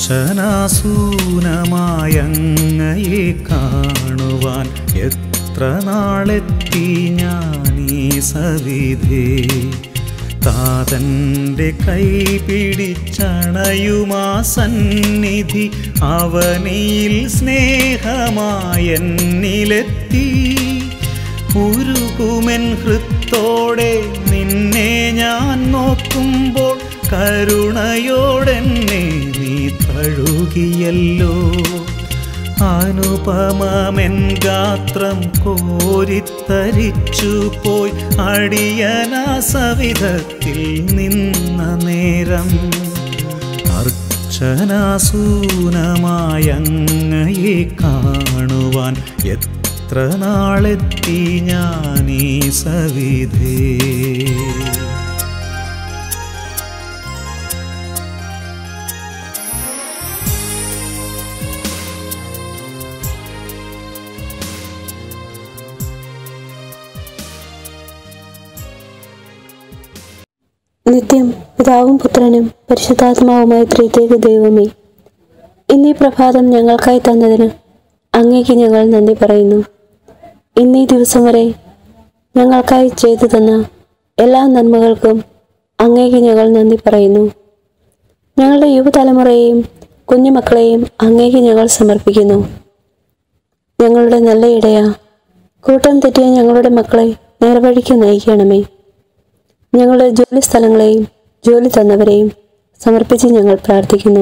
അർച്ചനാസൂനമായങ്ങയെ കാണുവാൻ എത്ര നാളെത്തി ഞാനീ സവിധേ താതൻ്റെ കൈ പിടിച്ചണയുമാ സന്നിധി അവനിൽ സ്നേഹമായെന്നിലെത്തി ഉരുകുമെൻ ഹൃത്തോടെ നിന്നെ ഞാൻ നോക്കുമ്പോൾ കരുണയോടെന്നെ നീ തഴുകിയല്ലോ അനുപമമെൻ ഗാത്രം കോരിത്തരിച്ചു പോയി അടിയനാ സവിധത്തിൽ നിന്ന നേരം അർച്ചനാസൂനമായങ്ങയെ കാണുവാൻ എത്ര നാളെത്തി ഞാനീ സവിധേ നിത്യം പിതാവും പുത്രനും പരിശുദ്ധാത്മാവുമായ ത്രിത്യേക ദൈവമേ ഇന്നീ പ്രഭാതം ഞങ്ങൾക്കായി തന്നതിന് അങ്ങേക്ക് ഞങ്ങൾ നന്ദി പറയുന്നു ഇന്നീ ദിവസം വരെ ഞങ്ങൾക്കായി ചെയ്തു തന്ന എല്ലാ നന്മകൾക്കും അങ്ങേക്ക് ഞങ്ങൾ നന്ദി പറയുന്നു ഞങ്ങളുടെ യുവതലമുറയെയും കുഞ്ഞുമക്കളെയും അങ്ങേക്ക് ഞങ്ങൾ സമർപ്പിക്കുന്നു ഞങ്ങളുടെ നല്ല ഇടയ കൂട്ടം തെറ്റിയ ഞങ്ങളുടെ മക്കളെ നേർവഴിക്ക് നയിക്കണമേ ഞങ്ങളുടെ ജോലി സ്ഥലങ്ങളെയും ജോലി തന്നവരെയും സമർപ്പിച്ച് ഞങ്ങൾ പ്രാർത്ഥിക്കുന്നു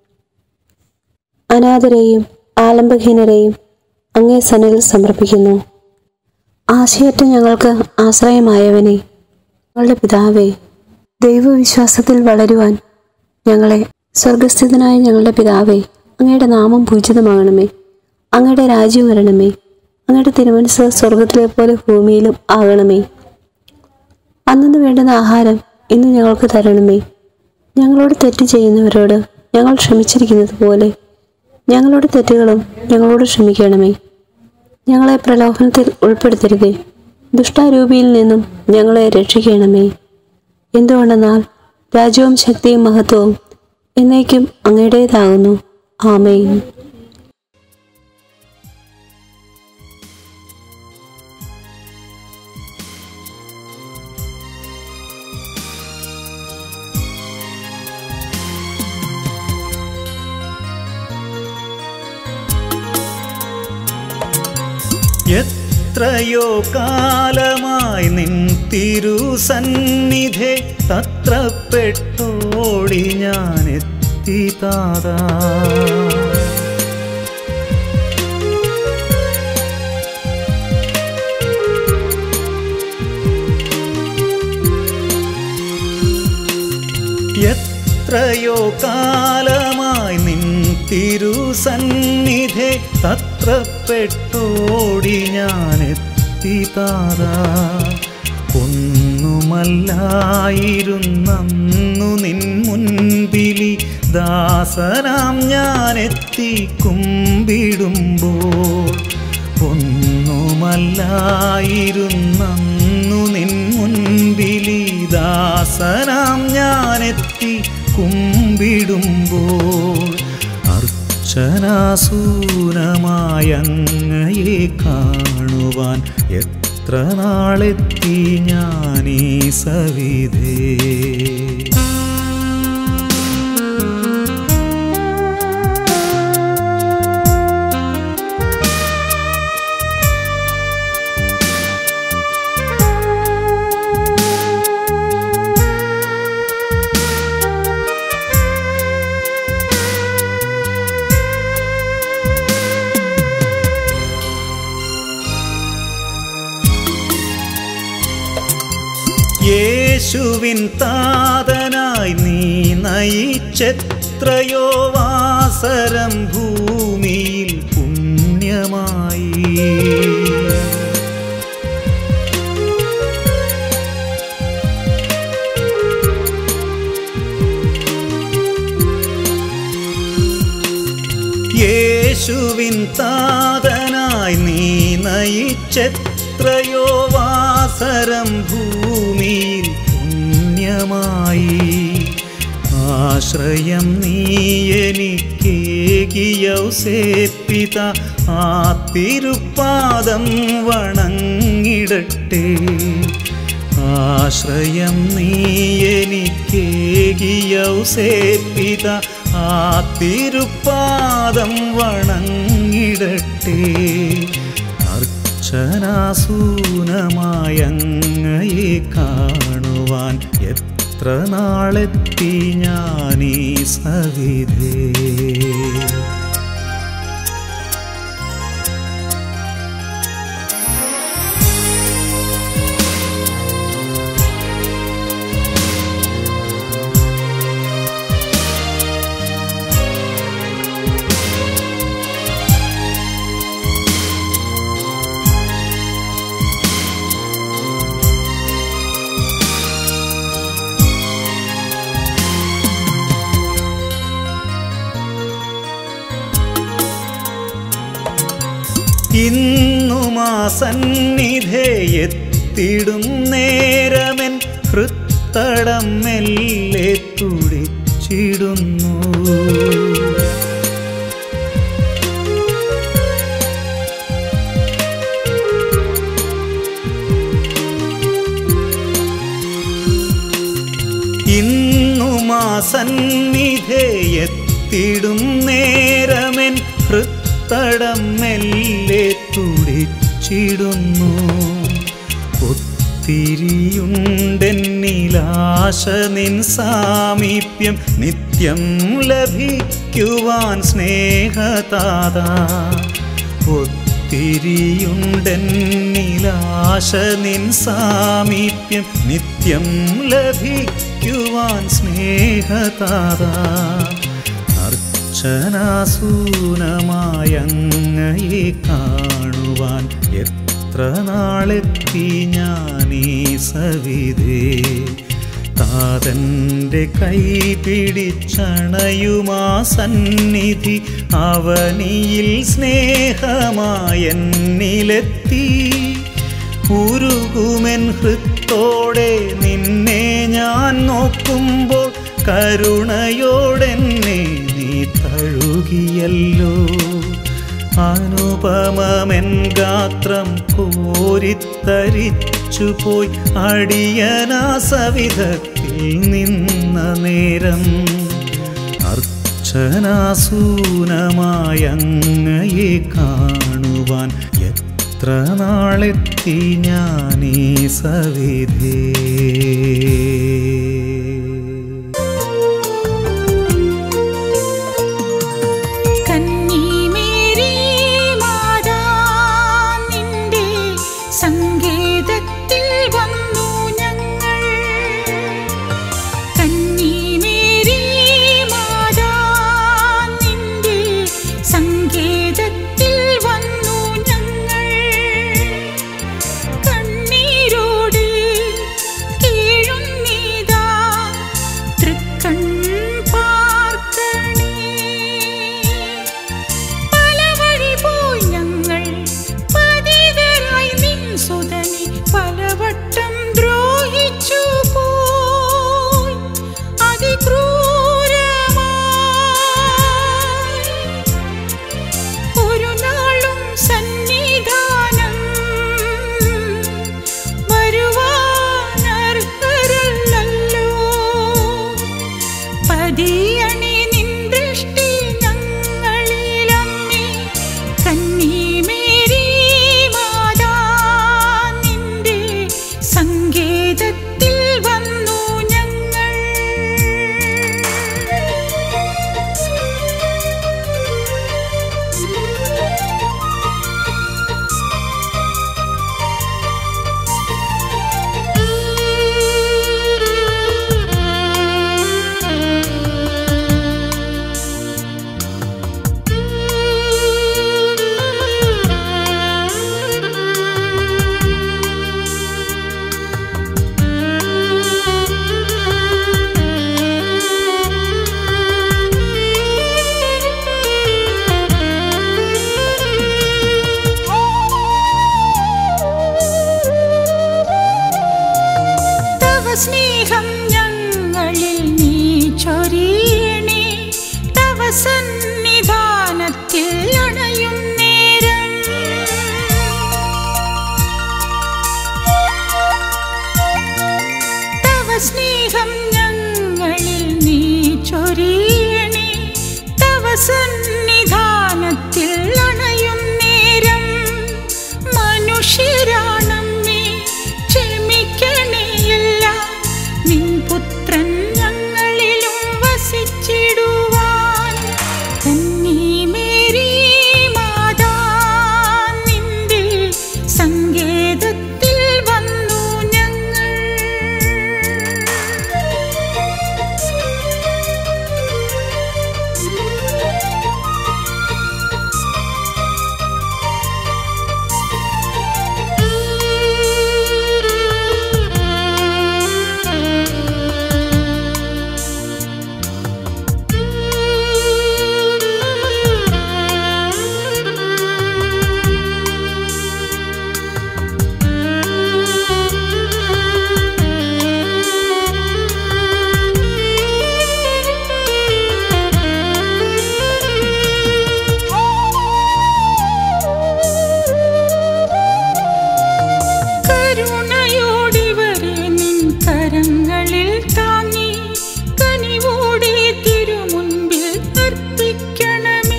അനാഥരെയും ആലംബഹീനരെയും അങ്ങേ സനയിൽ സമർപ്പിക്കുന്നു ആശയറ്റ ഞങ്ങൾക്ക് ആശ്രയമായവനെ ഞങ്ങളുടെ പിതാവേ ദൈവവിശ്വാസത്തിൽ വളരുവാൻ ഞങ്ങളെ സ്വർഗസ്ഥിതനായ ഞങ്ങളുടെ പിതാവേ അങ്ങയുടെ നാമം പൂജിതമാകണമേ അങ്ങയുടെ രാജ്യം വരണമേ അങ്ങയുടെ തിരുമനസ് സ്വർഗത്തിലെ പോലെ ഭൂമിയിലും ആകണമേ അന്നു വേണ്ടുന്ന ആഹാരം ഇന്ന് ഞങ്ങൾക്ക് തരണമേ ഞങ്ങളോട് തെറ്റ് ചെയ്യുന്നവരോട് ഞങ്ങൾ ക്ഷമിച്ചിരിക്കുന്നത് പോലെ ഞങ്ങളുടെ തെറ്റുകളും ഞങ്ങളോട് ക്ഷമിക്കണമേ ഞങ്ങളെ പ്രലോഭനത്തിൽ ഉൾപ്പെടുത്തരുതേ ദുഷ്ടാരൂപിയിൽ നിന്നും ഞങ്ങളെ രക്ഷിക്കണമേ എന്തുകൊണ്ടെന്നാൽ രാജ്യവും ശക്തിയും മഹത്വവും എന്നേക്കും അങ്ങയുടേതാകുന്നു ആമേൻ എത്രയോ കാലമായി നിൻ തിരുസന്നിധെ തത്രപ്പെട്ടോടി ഞാൻ എത്തി താതാ എത്രയോ കാലമായി നിൻ തിരുസന്നിധെ തത്രപ്പെട്ടോടി ഞാൻ എത്തി താതാ ഒന്നുമല്ലായിരുന്നു നിൻ മുൻപിലി ദാസനാം ഞാൻ എത്തി കുമ്പിടുമ്പോൾ ഒന്നുമല്ലായിരുന്നു നിൻ മുൻപിലി ദാസനാം ഞാനെത്തി കുമ്പിടുമ്പോൾ അർച്ചനാസൂനമായങ്ങയെ കാണുവാൻ എത്ര നാളെത്തി ഞാനീ സവിധേ യേശുവിൻ താതനായി നീ നയിച്ചെത്രയോ വാസരം ഭൂമിയിൽ പുണ്യമായി യേശുവിൻ താതനായി നീ നയിച്ചെത്രയോ വാസരം ഭൂമിയിൽ പുണ്യമായി ആശ്രയം നീ എനിക്കേകിയൗസേപ്പിത ആ തിരുപ്പാദം വണങ്ങിടട്ടെ ആശ്രയം നീ എനിക്കേകിയൗസേപ്പിത ആ തിരുപ്പാദം വണങ്ങിടട്ടെ അർച്ചനാസൂനമായങ്ങയെ കാണുവാൻ എത്ര നാളെത്തി ഞാനീ സവിധേ ഇന്നുമാ സന്നിധേ എത്തിടും നേരമെൻ ഹൃത്തടം മെല്ലെ തുടിച്ചിടുന്നു ഇന്നുമാ സന്നിധേ എത്തിടും നേരമെൻ ഹൃത്തടം മെല്ലെ തുടിച്ചിടുന്നു ഒത്തിരിയുണ്ടെന്നിലാശ നിൻ സാമീപ്യം നിത്യം ലഭിക്കുവാൻ സ്നേഹതാത ഒത്തിരിയുണ്ടെന്നിലാശ നിൻ സാമീപ്യം നിത്യം ലഭിക്കുവാൻ സ്നേഹതാത അർച്ചനാസൂനമായങ്ങയെ കാണുവാൻ എത്ര നാളെത്തി ഞാനീ സവിധേ താതൻ്റെ കൈ പിടിച്ചണയുമാ സന്നിധി അവനിയിൽ സ്നേഹമായെന്നിലെത്തി ഉരുകുമെൻ ഹൃത്തോടെ നിന്നെ ഞാൻ നോക്കുമ്പോൾ കരുണയോടെന്നെ നീ തഴുകിയല്ലോ അനുപമമെൻ ഗാത്രം കോരിത്തരിച്ചു പോയി അടിയനാ സവിധത്തിൽ നിന്ന നേരം അർച്ചനാസൂനമായങ്ങയെ കാണുവാൻ എത്ര നാളെത്തി ഞാനീ സവിധേ കന്നിമേരി മാതാ നിന്റെ സങ്കേതത്തിൽ വന്നു ഞങ്ങൾ കന്നിമേരി മാതാ നിന്റെ സങ്കേതത്തിൽ വന്നു ഞങ്ങൾ കണ്ണീരോട് കീഴുന്നീതാ തൃക്കൺ പാർക്കണേ പല വഴി പോയി ഞങ്ങൾ പതിതരായി നിൻ സുതനെ പലവട്ടം ദ്രോഹിച്ചു പോയി അതിക്രൂരമായി ഒരു നാളും സന്നിധാനം വരുവാനർഹരല്ലല്ലോ പതിയണി നിൻ ദൃഷ്ടി ഞങ്ങളിലമ്മേ കന്നിമേരി മാതാ നിന്റെ സങ്കേതത്തിൽ വന്നു ഞങ്ങൾ തവ സ്നേഹം ഞങ്ങളിൽ നീ ചൊരിയണേ തവ സന്നിധാനത്തിൽ അണയും നേരം തവ സ്നേഹം ഞങ്ങളിൽ നീ ചൊരിയണേ തവ സന്നിധാനത്തിൽ അണയും നേരം മനുഷ്യരാണമ്മേ ക്ഷമിക്കണേയല്ല നിൻ പുത്രൻ ഞങ്ങളിലും വസിച്ചിടുവാൻ കന്നി മേരി മാതാ നിന്റെ സങ്കേതത്തിൽ വന്നു ഞങ്ങൾ കരുണയോടിവരെ നിൻ കരങ്ങളിൽ താങ്ങി കനിവോടെ തിരുമുൻപിൽ അർപ്പിക്കണമേ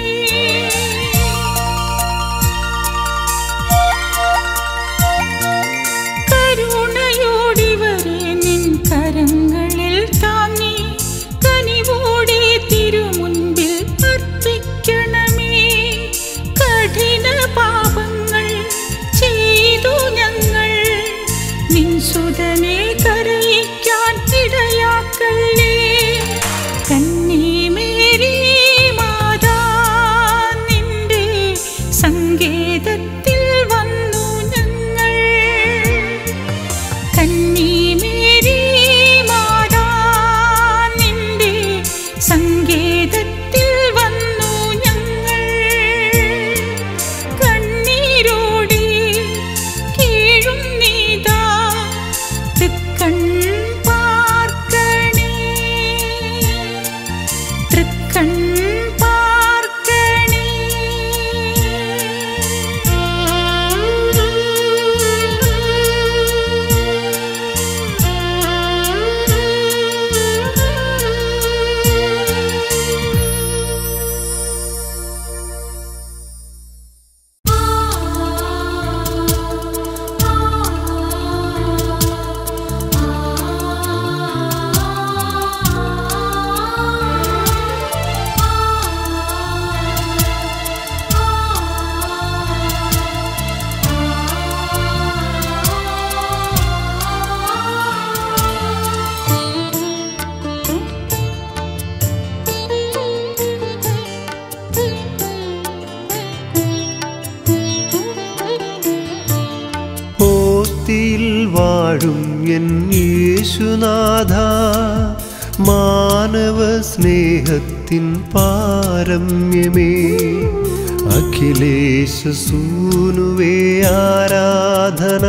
കരുണയോടിവരെ നിൻ കരങ്ങളിൽ താങ്ങി കനിവോടെ തിരുമുൻപിൽ അർപ്പിക്കണമേ കഠിന പാപങ്ങൾ ചെയ്തു ഞങ്ങൾ നിൻ സുതനെ കരയിക്കാൻ ഇടയാക്കല്ലേ കന്നി മേരി മാതാ നിന്റെ സങ്കേതത്തിൽ വന്നു ഞങ്ങൾ കന്നി മേരി മാതാ നിന്റെ സങ്കേതത്തിൽ വന്നു ഞങ്ങൾ കണ്ണീരോടെ കീഴും നീതാ തൃക്കൺ പാർക്കണേ തൃക്കൺ പാർക്കണേ പോത്തിയിൽ വാഴും എൻ യേശുനാഥ മാനവ സ്നേഹത്തിൻ പാരമ്യമേ അഖിലേശ സൂനുവേ ആരാധന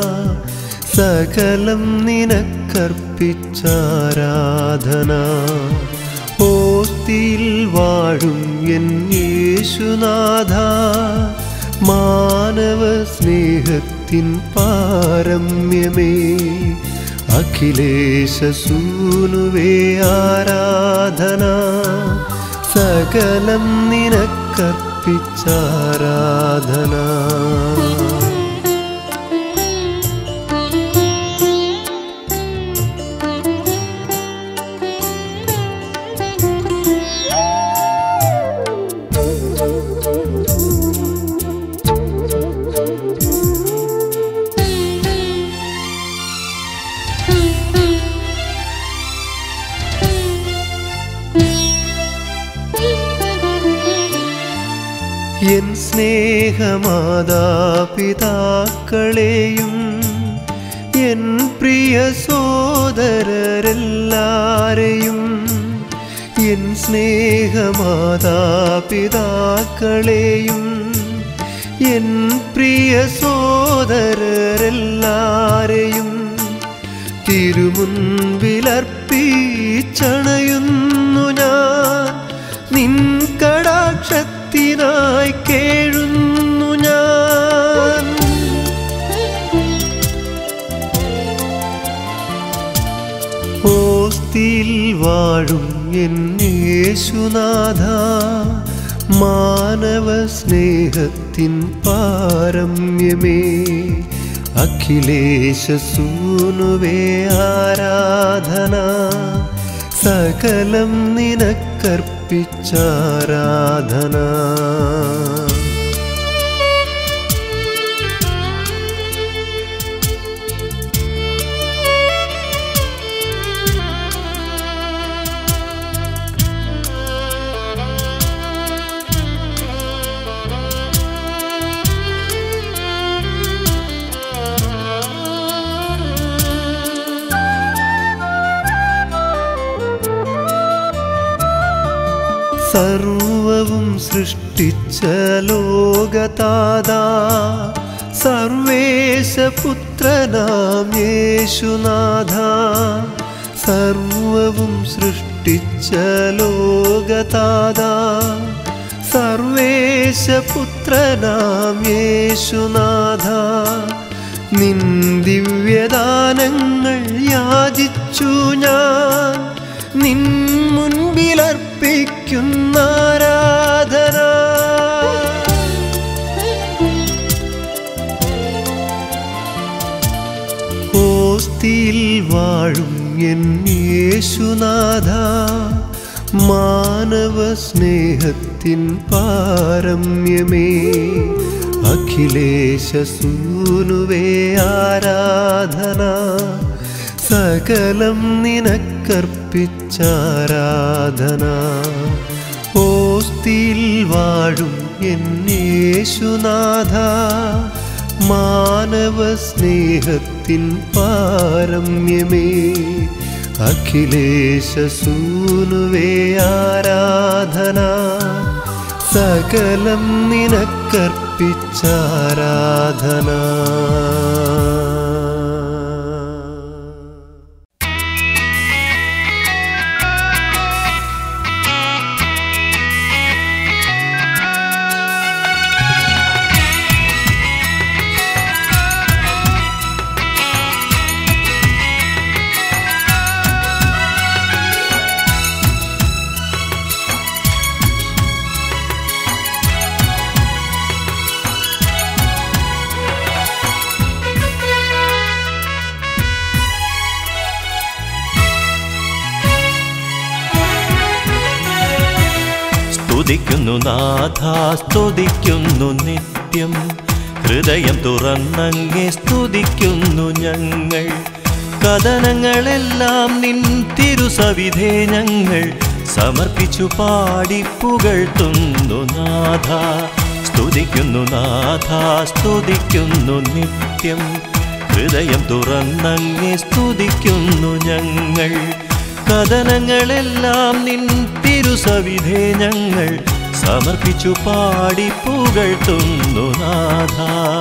സകലം നിനക്കർപ്പിച്ചാരാധന പോത്തിയിൽ വാഴും എൻ യേശുനാഥ മാനവ സ്നേഹത്തിൻ പാരമ്യമേ അഖിലേശ സൂനുവേ ആരാധന സകലം നിനക്കർപ്പിച്ചാരാധന എൻ സ്നേഹമാതാപിതാക്കളെയും എൻ പ്രിയ സോദരരെല്ലാരെയും എൻ സ്നേഹമാതാപിതാക്കളെയും എൻ പ്രിയ സോദരരെല്ലാരെയും തിരുമുൻപിലർപ്പിച്ചണയുന്നു ഞാൻ നിൻ കടാക്ഷത്തിനായി കേഴുന്നു ഞാൻ ഓസ്തിയിൽ വാഴും എൻ യേശുനാഥ മാനവ സ്നേഹത്തിൻ പാരമ്യമേ അഖിലേശ സൂനുവേ ആരാധന സകലം നിനക്കർപ്പിച്ചാരാധന സർവവും സൃഷ്ടിച്ച ലോകതാതാ സർവേശപുത്രനാം യേശുനാഥ സർവവും സൃഷ്ടിച്ച ലോകതാതാ സർവേശപുത്രനാം യേശുനാഥ നിൻ ദിവ്യദാനങ്ങൾ യാചിച്ചു ഞാൻ നിൻ മുൻപിലർപ്പിക്കുന്ന ആരാധന ഓസ്തിയിൽ വാഴും എൻ യേശുനാഥ മാനവ സ്നേഹത്തിൻ പാരമ്യമേ അഖിലേശ സൂനുവേ ആരാധന സകലം നിനക്കർപ്പിച്ചാരാധന ഓസ്തിയിൽ വാഴും എൻ യേശുനാഥ മാനവ സ്നേഹത്തിൻ പാരമ്യമേ അഖിലേശ സൂനുവേ ആരാധന സകലം നിനക്കർപ്പിച്ചാരാധന സ്തുതിക്കുന്നു നാഥ സ്തുതിക്കുന്നു നിത്യം ഹൃദയം തുറന്നങ്ങെ സ്തുതിക്കുന്നു ഞങ്ങൾ കഥനങ്ങളെല്ലാം നിൻ തിരുസവിധേ ഞങ്ങൾ സമർപ്പിച്ചു പാടി പുകഴ്ത്തുന്നു നാഥ സ്തുതിക്കുന്നു നാഥ സ്തുതിക്കുന്നു നിത്യം ഹൃദയം തുറന്നങ്ങെ സ്തുതിക്കുന്നു ഞങ്ങൾ കഥനങ്ങളെല്ലാം നിൻ തിരുസവിധേ ഞങ്ങൾ സമർപ്പിച്ചു പാടി പുകഴ്ത്തുന്നു നാഥ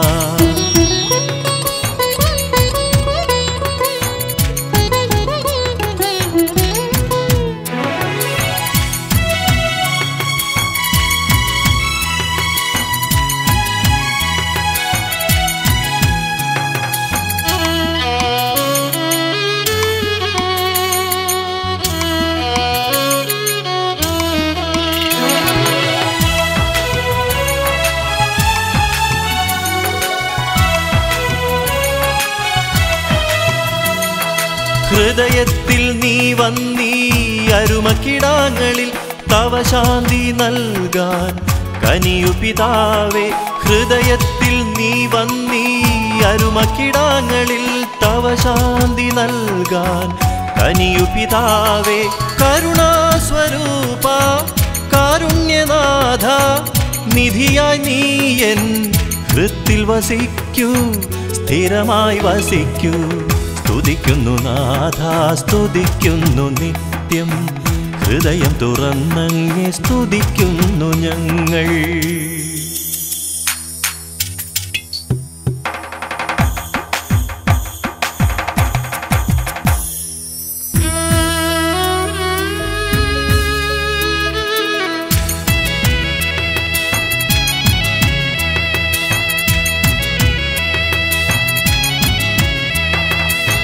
ഹൃദയത്തിൽ നീ വന്നീ അരുമക്കിടാങ്ങളിൽ തവ ശാന്തി നൽകാൻ കനിയു പിതാവേ ഹൃദയത്തിൽ നീ വന്നീ അരുമക്കിടാങ്ങളിൽ തവ ശാന്തി നൽകാൻ കനിയു പിതാവേ കരുണാസ്വരൂപ കാരുണ്യനാഥ നിധിയായി നീ എൻ ഹൃത്തിൽ വസിക്കൂ സ്ഥിരമായി വസിക്കൂ സ്തുതിക്കുന്നു നാഥ സ്തുതിക്കുന്നു നിത്യം ഹൃദയം തുറന്നങ്ങെ സ്തുതിക്കുന്നു ഞങ്ങൾ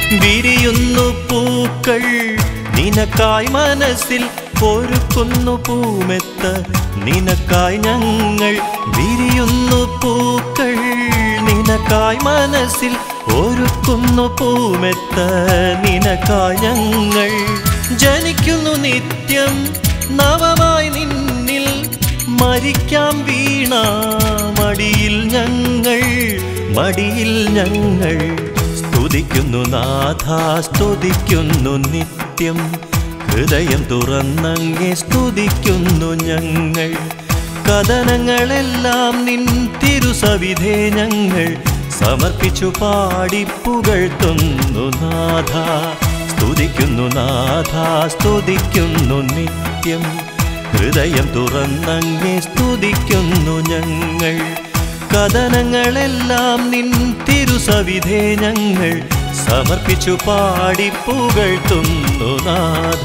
വിരിയുന്നു പൂക്കൾ നിനക്കായി മനസ്സിൽ ഒരുക്കുന്നു പൂമെത്ത നിനക്കായി ഞങ്ങൾ വിരിയുന്നു പൂക്കൾ നിനക്കായി മനസ്സിൽ ഒരുക്കുന്നു പൂമെത്ത നിനക്കായി ഞങ്ങൾ ജനിക്കുന്നു നിത്യം നവമായി നിന്നിൽ മരിക്കാം വീണ മടിയിൽ ഞങ്ങൾ മടിയിൽ ഞങ്ങൾ സ്തുതിക്കുന്നു നാഥ സ്തുതിക്കുന്നു നിത്യം ഹൃദയം തുറന്നങ്ങെ സ്തുതിക്കുന്നു ഞങ്ങൾ കഥനങ്ങളെല്ലാം നിൻ തിരുസവിധേ ഞങ്ങൾ സമർപ്പിച്ചു പാടി പുകഴ്ത്തുന്നു നാഥ സ്തുതിക്കുന്നു നാഥ സ്തുതിക്കുന്നു നിത്യം ഹൃദയം തുറന്നങ്ങെ സ്തുതിക്കുന്നു ഞങ്ങൾ കഥനങ്ങളെല്ലാം നിൻ തിരുസവിധേ ഞങ്ങൾ സമർപ്പിച്ചു പാടി പുകഴ്ത്തുന്നു നാഥ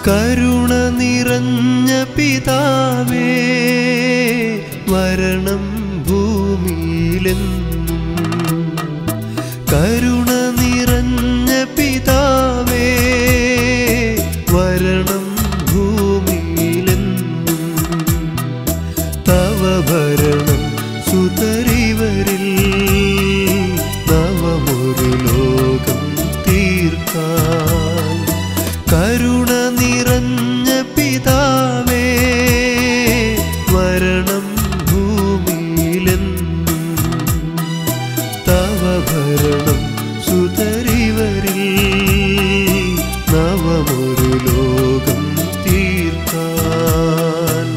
കരുണ നിറഞ്ഞ പിതാവേ വരണം ഭൂമിയിലെന്നും കരുണ നിറഞ്ഞ പിതാവേ വരണം ഭൂമിയിലെന്നും തവ ഭരണം സുതറിവരിൽ നവമൊരു ലോകം തീർക്കാൻ കരുണ നിറഞ്ഞ പിതാവേ വരണം ഭൂമിയിലെന്നും തവ ഭരണം സുതറിവരിൽ നവമൊരു ലോകം തീർക്കാൻ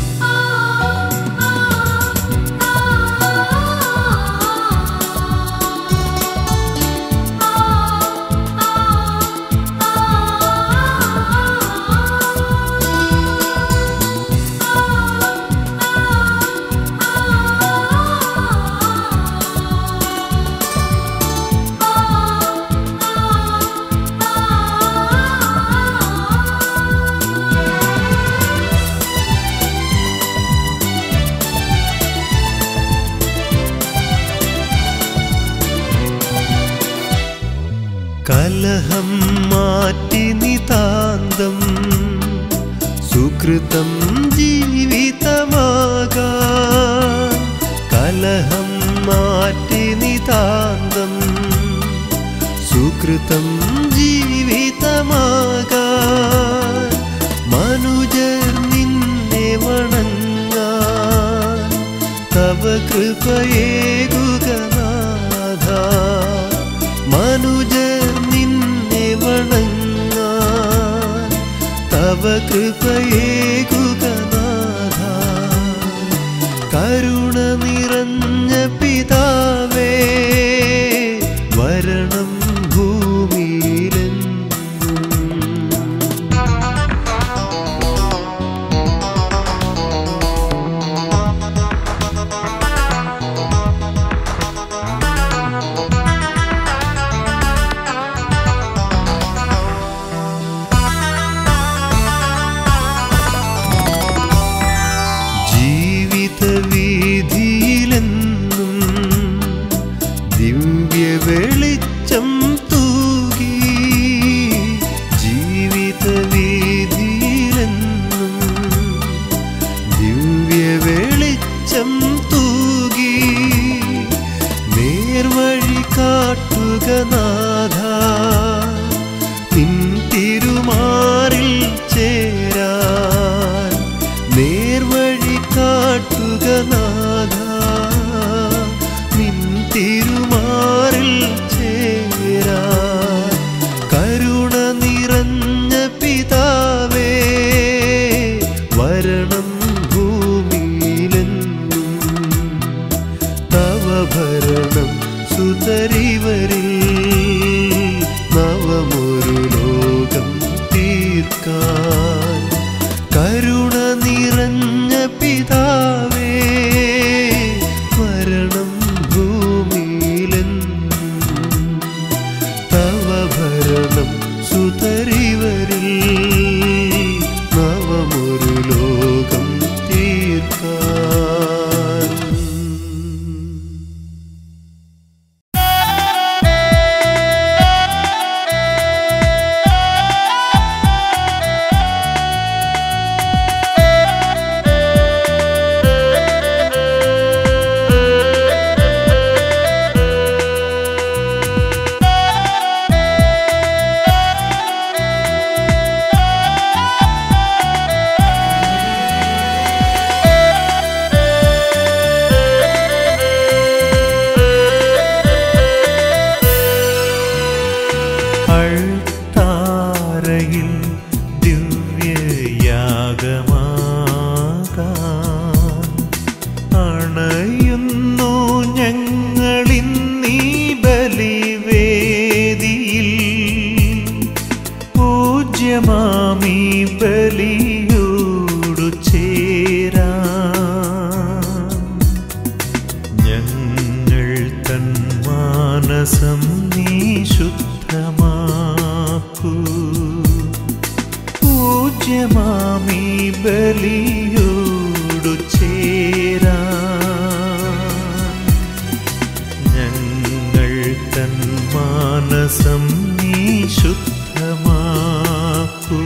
കലഹം മാറ്റി നിതാന്തം സുകൃതം ജീവിതമാകാൻ കലഹം മാറ്റി നിതാന്തം സുകൃതം ജീവിതമാകാൻ മനുജർ നിന്നെ വണങ്ങാൻ തവ കൃപയേകുക നാഥ മനുജർ നിന്നെ വണങ്ങാൻ തവ കൃപയേകുക നാഥ കരുണ നിറഞ്ഞ പിതാവേ വരണം ഭൂമിയിലെന്നും ജീവിത വീതിയിലെന്നും ദിവ്യ വെളിച്ചം തൂകി ജീവിത വീതിയിലെന്നും ദിവ്യ വെളിച്ചം തൂകി നേർവഴി കാട്ടുക നാഥ നിൻ തിരുമാറിൽ ചേരാൻ നേർവഴി കാട്ടുക നാഥ നിൻ തിരുമാറിൽ ചേരാൻ കരുണ നിറഞ്ഞ പിതാവേ വരണം ഭൂമിയിലെന്നും തവ ഭരണം സുതറിവരിൽ നവമൊരു ലോകം തീർക്കാൻ കരുണ നിറഞ്ഞ പിതാവേ വരണം ഭൂമിയിലെന്നും തവ ഭരണം സുതറിവരിൽ നവമൊരു ലോകം തീർക്കാൻ അൾത്താരയിൽ ദിവ്യയാഗമാകാൻ അണയുന്നു ഞങ്ങളിന്നീ ബലിവേദിയിൽ പൂജ്യമാമീ ബലിയോടു ചേരാൻ ഞങ്ങൾ തൻ മാനസം നീ ശുദ്ധമാക്കൂ പൂജ്യമാമീ ബലിയോടു ചേരാ ഞങ്ങൾ തൻ മാനസം നീ ശുദ്ധമാക്കൂ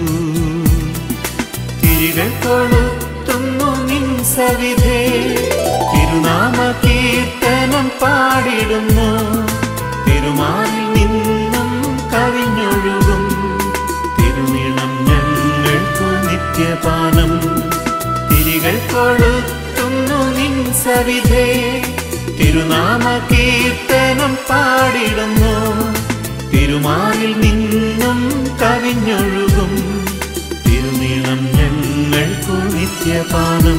തിരികൾ കൊളുത്തുന്നു നിൻ സവിധേ തിരുനാമ കീർത്തനം പാടിടുന്നു തിരുമാറിൽ നിന്നും കവിഞ്ഞൊഴുകും തിരുനിണം ഞങ്ങൾക്കു നിത്യപാനം തിരികൾ കൊളുത്തുന്നു നിൻ സവിധേ തിരുനാമ കീർത്തനം പാടിടുന്നു തിരുമാറിൽ നിന്നും കവിഞ്ഞൊഴുകും തിരുനീളം ഞങ്ങൾക്കു നിത്യപാനം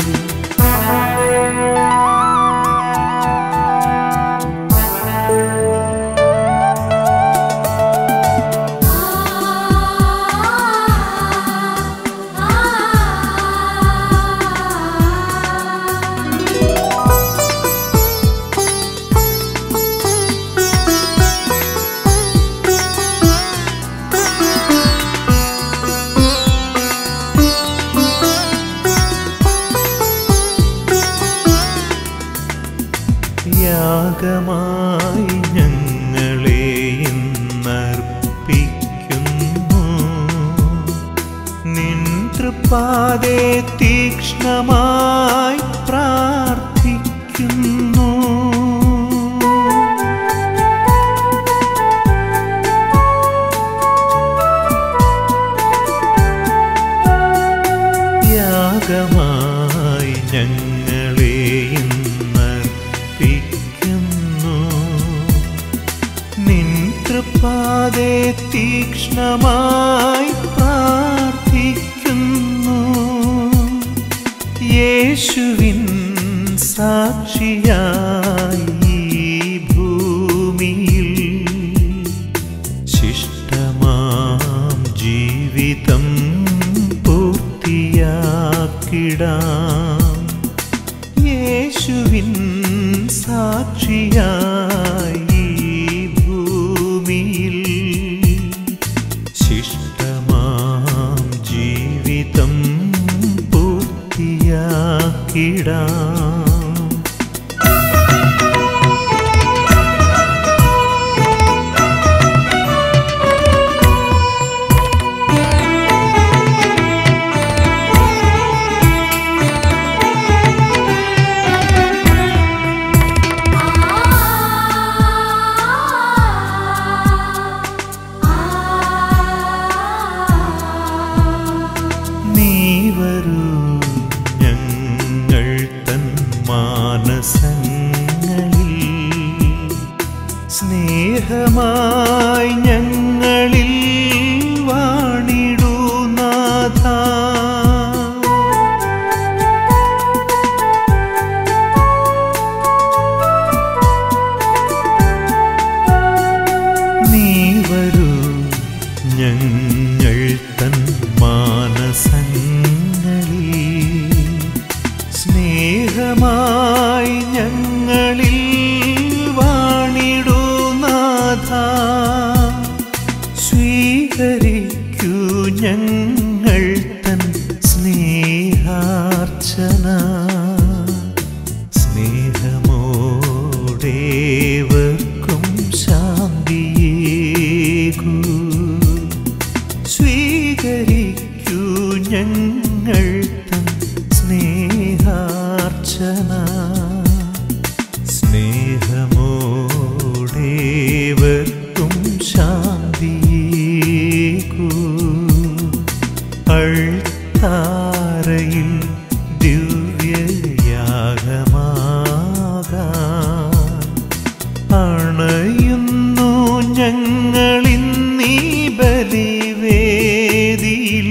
യാഗമായി ഞങ്ങളെ ഇന്നർപ്പിക്കുന്നു നിൻ തൃപ്പാതെ തീക്ഷ്ണമായി പ്രാർത്ഥിക്കുന്നു യാഗമായി ഞങ്ങളെ ഇന്നർപ്പിക്കുന്നു നിൻ തൃപ്പാതെ തീക്ഷ്ണമായി പ്രാർത്ഥിക്കുന്നു യേശുവിൻ സാക്ഷിയായി ഈ ഭൂമിയിൽ ശിഷ്ടമാം ജീവിതം പൂർത്തിയാക്കിടാം യേശുവിൻ സാക്ഷിയായി ഈ ഭൂമിയിൽ ശിഷ്ടമാം ജീവിതം പൂർത്തിയാക്കിടാം നീ വരൂ ഞങ്ങൾ തൻ മാനസങ്ങളിൽ സ്നേഹമായി ഞങ്ങളിൽ വാണിടൂ നാഥ നീ വരൂ ഞങ്ങൾ തൻ മാനസങ്ങളിൽ സ്നേഹമായി ഞങ്ങളിൽ വാണിടൂ നാഥ സ്വീകരിക്കൂ ഞങ്ങൾ തൻ സ്നേഹാർച്ചന സ്നേഹമോടേവർക്കും ശാന്തിയേകൂ സ്വീകരിക്കൂ ഞങ്ങൾ തൻ സ്നേഹാർച്ചന സ്നേഹമോടേവർക്കും ശാന്തിയേകൂ അൾത്താരയിൽ ദിവ്യയാഗമാകാൻ അണയുന്നു ഞങ്ങളിന്നീ ബലിവേദിയിൽ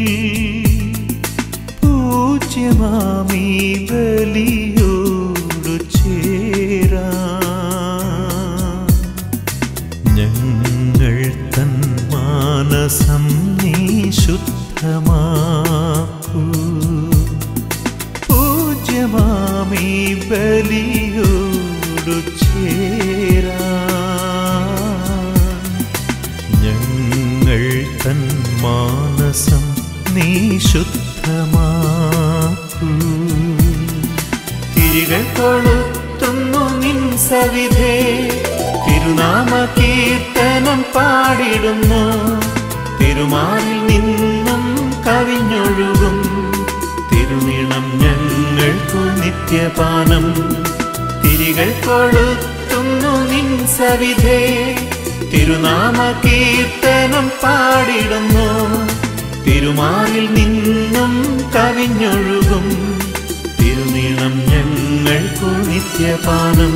പൂജ്യമാമീ ബലിയോടു ചേരാ ഞങ്ങൾ തൻ മാനസം നീ ശുദ്ധമാക്കൂ പൂജ്യമാമീ ബലിയോടു ചേരാ ഞങ്ങൾ തൻ മാനസം നീ ശുദ്ധമാക്കൂ തിരികൾ കൊളുത്തുന്നു നിൻ സവിധേ തിരുനാമ കീർത്തനം പാടിടുന്നു തിരുമാറിൽ നിന്നും കവിഞ്ഞൊഴുകും തിരുനീളം ഞങ്ങൾക്കു നിത്യപാനം തിരികൾ കൊളുത്തുന്നു നിൻ സവിധേ തിരുനാമ കീർത്തനം പാടിടുന്നു തിരുമാറിൽ നിന്നും കവിഞ്ഞൊഴുകും തിരുനീളം ഞങ്ങൾക്കു നിത്യപാനം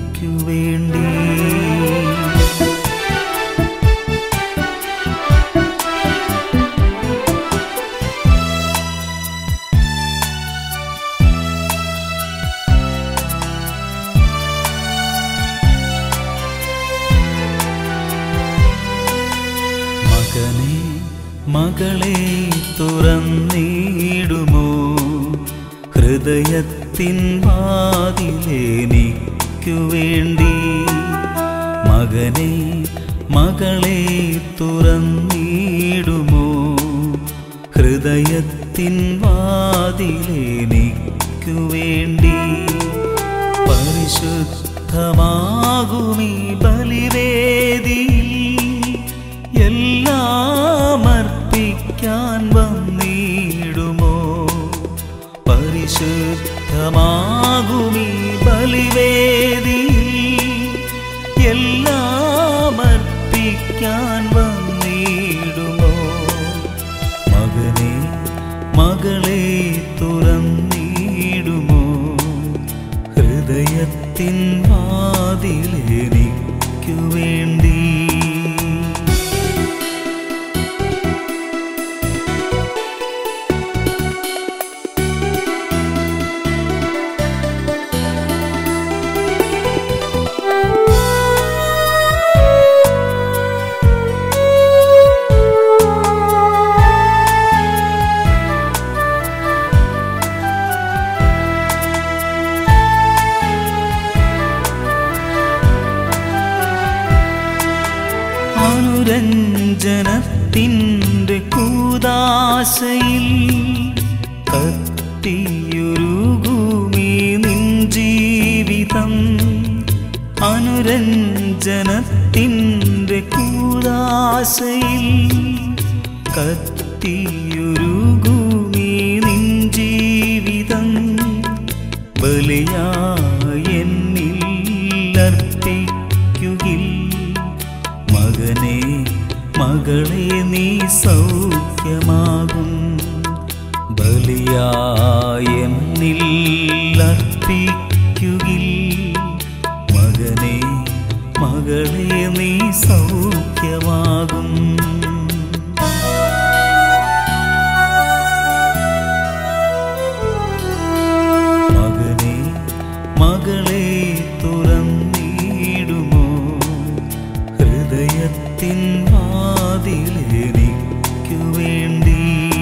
എനിക്കു വേണ്ടി മകനെ മകളെ തുറന്നിടുമോ ഹൃദയത്തിൻ വാതിലെനിക്കു വേണ്ടി മകനെ മകളെ തുറന്നിടുമോ ഹൃദയത്തിൻ വാതിലെനിക്കു വേണ്ടി പരിശുദ്ധമാകുമീ ബലിവേദിയിൽ എല്ലാം അർപ്പിക്കാൻ വന്നിടുമോ പരിശുദ്ധമാകുമീ ബലിവേദിയിൽ എല്ലാം അർപ്പിക്കാൻ വന്നിടുമോ മകനെ മകളെ തുറന്നിടുമോ ഹൃദയത്തിൻ വാതിലെനിക്കു വേണ്ടി അനുരഞ്ജനത്തിൻ്റെ കൂതാശയിൽ കത്തിയൊരുകുമീ നിൻ ജീവിതം അനുരഞ്ജനത്തിൻ്റെ കൂതാശയിൽ കത്തിയൊരുകുമീ നിൻ ജീവിതം ബലിയായി എന്നിൽ അർപ്പിക്കുകിൽ മകനെ മകളെ നീ സൗഖ്യമാകും ബലിയായി എന്നിൽ അർപ്പിക്കുകിൽ മകനെ മകളെ നീ സൗഖ്യമാകും മകനെ മകളെ തുറന്നിടുമോ ഹൃദയത്തിൻ വാതിലെനിക്കു വേണ്ടി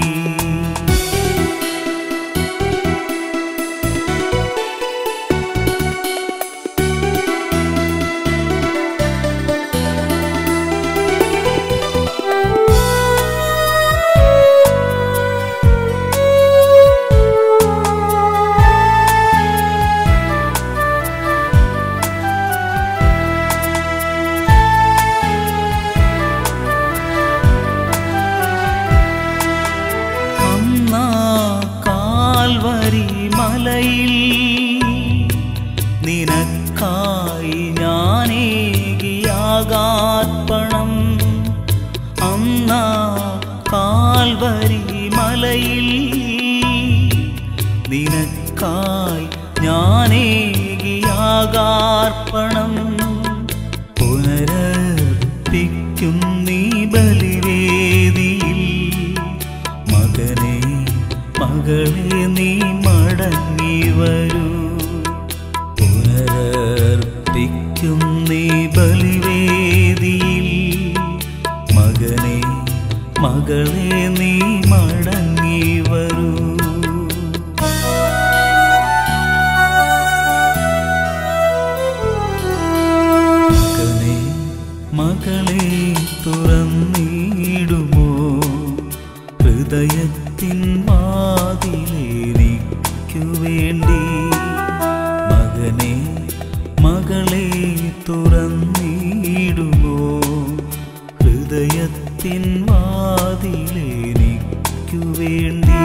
അന്നാ കാൽവരി മലയിൽ നിനക്കായി ഞാനേകിയാകാർപ്പണം അന്നാ കാൽവരി മലയിൽ നിനക്കായി ഞാനേകിയാകാർപ്പണം പുനരർപ്പിക്കും നീ ബലിവേദിയിൽ മകനെ മകളെ നീ മടങ്ങി വരൂ പുനരർപ്പിക്കും നീ ബലിവേദിയിൽ മകനെ മകളെ നീ മടങ്ങി വരൂ മകനെ മകളെ തുറന്നിടുമോ ഹൃദയത്തിൻ വാതിലെനിക്കു വേണ്ടി മകനെ മകളെ തുറന്നിടുമോ ഹൃദയത്തിൻ വാതിലെനിക്കു വേണ്ടി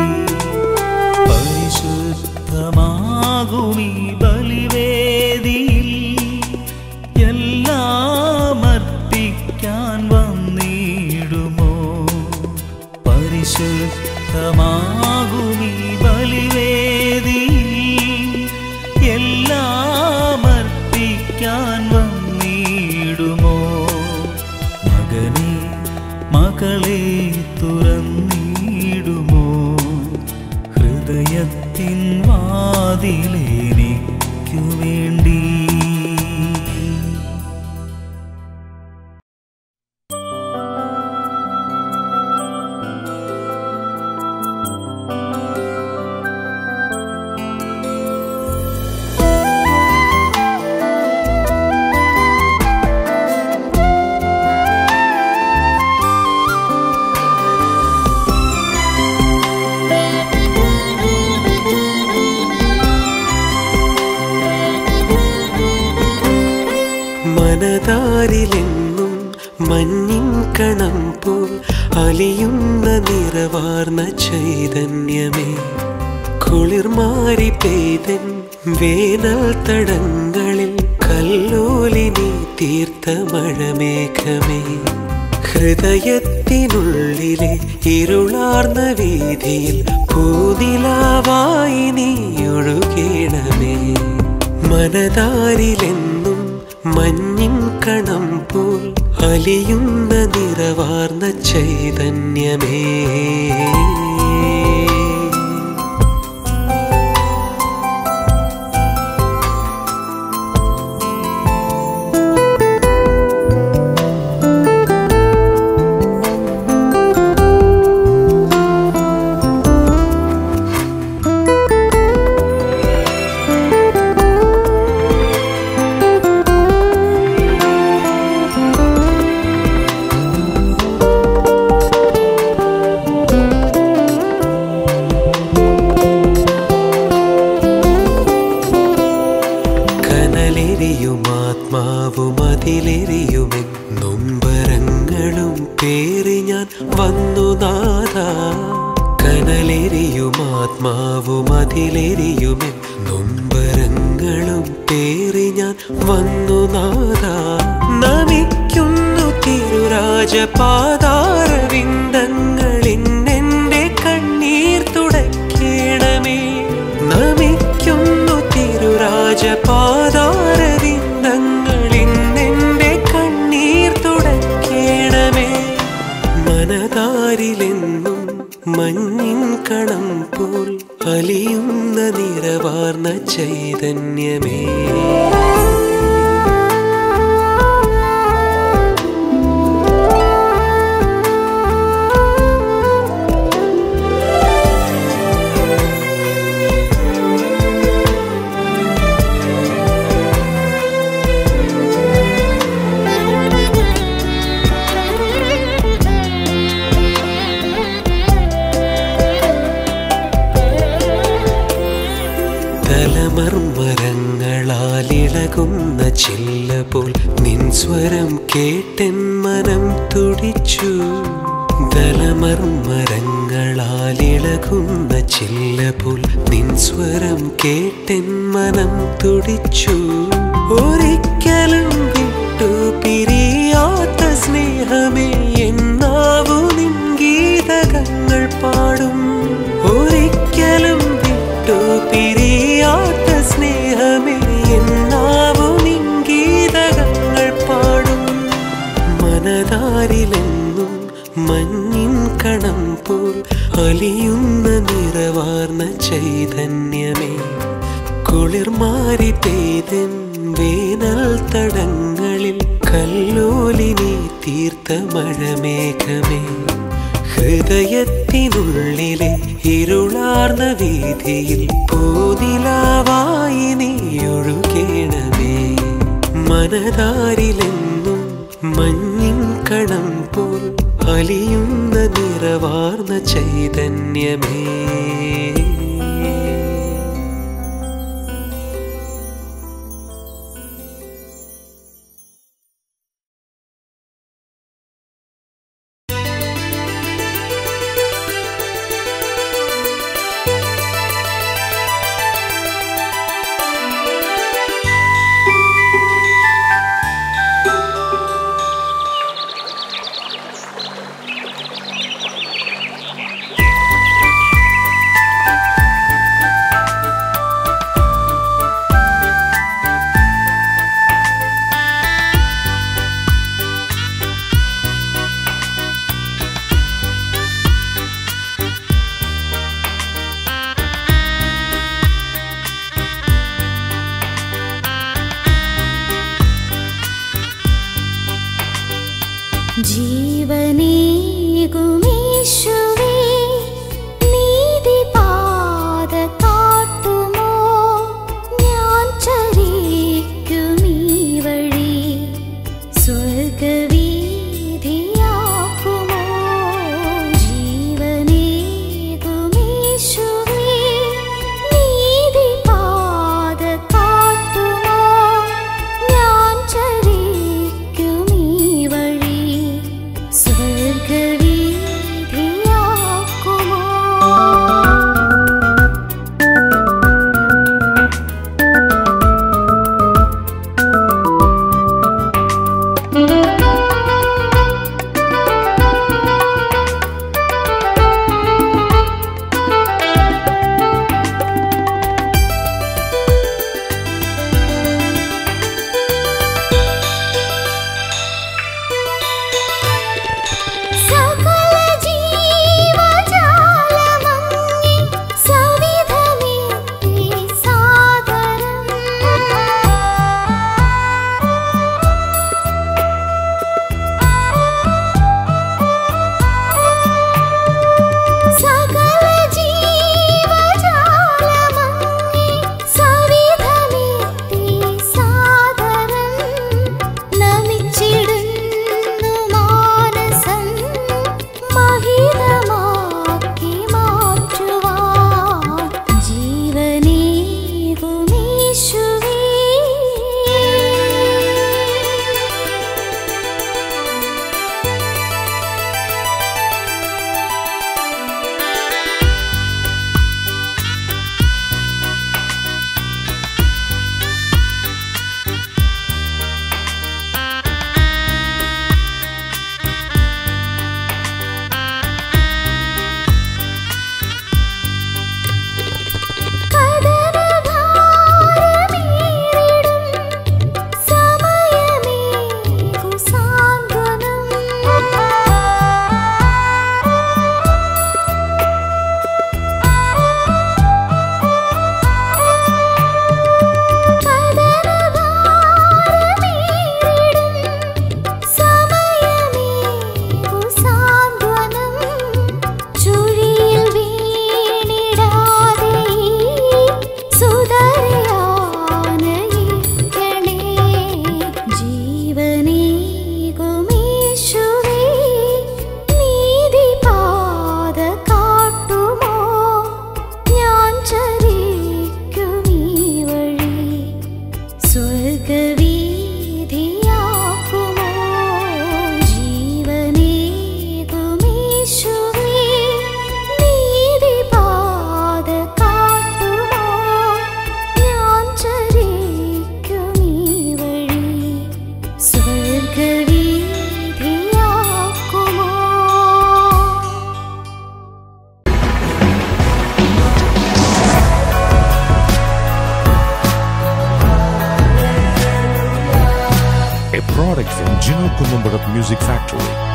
പരിശുദ്ധമാകുമീ ബലിവേദിയിൽ എല്ലാം അർപ്പിക്കാൻ വന്നിടുമോ പരിശുദ്ധമാകുമീ ബലിവേദിയിൽ എല്ലാം അർപ്പിക്കാൻ സമർപ്പിക്കാൻ വന്നിടുമോ മകനെ മകളെ തുറന്നിടുമോ ഹൃദയത്തിൻ വാതിലെനിക്കു വേണ്ടി മനതാരിലെന്നും മഞ്ഞിൻ കണം പോൽ അലിയുന്ന നിറവാർന്ന ചൈതന്യമേ കുളിർമാരി പെയ്തൻ വേനൽ തടങ്ങളിൽ കല്ലോലിനി തീർത്ത മഴമേഘമേ ഹൃദയത്തിനുള്ളിലെ ഇരുളാർന്ന വീതിയിൽ പൂനിലാവായി നീ ഒഴുകേണമേ മനതാരിലെന്നും മഞ്ഞിൻ കണം പോൽ അലിയുന്ന നിറവാർന്ന ചൈതന്യമേ കനലെരിയും ആത്മാവും അതിലെരിയുമെൻ നൊമ്പരങ്ങളും പേറി ഞാൻ വന്നു നാഥ കനലെരിയും ആത്മാവും അതിലെരിയുമെൻ നൊമ്പരങ്ങളും പേറി ഞാൻ വന്നു നാഥ നമിക്കുന്നു തിരുരാജപാതാരവിന്ദങ്ങളിന്നെന്റെ കണ്ണീർ തുടയ്ക്കണമേ നമിക്കുന്നു തിരുരാജപാതാരവിന്ദങ്ങളിന്നെന്റെ കണ്ണീർ തുടയ്ക്കണമേ മനതാരിലെന്നും മഞ്ഞിൻ കണം പോൽ അലിയുന്ന നിറവാർന്ന ചൈതന്യമേ തലമർമരങ്ങളാലിളകുന്ന ചില്ല പോൽ നിൻ സ്വരം കേട്ടെൻ മനം തുടിച്ചു തലമർമരങ്ങളാലിളകുന്ന ചില്ല പോൽ നിൻ സ്വരം കേട്ടെൻ മനം തുടിച്ചു ഒരിക്കലും വിട്ടു പിരിയാത്ത സ്നേഹമേ എന്നാവു നിൻ ഗീതകങ്ങൾ പാടും ഒരിക്കലും വിട്ടു പിരിയാത്ത സ്നേഹമേ എന്നാവു നിൻ ഗീതകങ്ങൾ പാടും മനതാരിലെന്നും മഞ്ഞിൻ കണം പോൽ അലിയുന്ന നിറവാർന്ന ചൈതന്യമേ കുളിർമാരി പെയ്തൻ വേനൽ തടങ്ങളിൽ കല്ലോലിനി തീർത്ത മഴമേഘമേ ഹൃദയത്തിനുള്ളിലെ ഇരുളാർന്ന വീതിയിൽ പൂനിലാവായി നീ ഒഴുകേണമേ മനതാരിലെന്നും മഞ്ഞിൻ കണം പോൽ അലിയുന്ന നിറവാർന്ന ചൈതന്യമേ ും ജീവനേകുമീശുവേ നീതിപാത കാട്ടുമോ ഞാൻ ചരിക്കുമീ വഴി സ്വർഗവീതിയാക്കുമോ ജീവനേകുമീശുവേ നീതിപാത കാട്ടുമോ ഞാൻ ചരിക്കുമീ വഴി സ്വർഗവീതിയാക്കുമോ സകല ജീവജാലമങ്ങി സവിധമേറ്റി സാദരം സകല ജീവജാലമങ്ങി സവിധമേറ്റി സാദരം നമിച്ചിടുന്നു മാനസം മഹിതമാക്കി മാറ്റുവാൻ ജീവനേകുമീശുവേ കദനഭാരമേറിടും സമയമേ കുസാന്ത്വനം കദനഭാരമേറിടും സമയമേ കുസാന്ത്വനം ചുഴിയിൽ വീണിടാതെ സുതരയാനയിക്കണേ ജീവനേകുമീശുവേ നീതിപാത കാട്ടുമോ ഞാൻ ചരിക്കുമീ വഴി സ്വർഗവീതിയാക്കുമോ ജീവനേകുമീശുവേ നീതിപാത കാട്ടുമോ ഞാൻ ചരിക്കുമീ വഴി സ്വർഗവീതിയാക്കുമോ a product from Gino Columbarat Music Factory.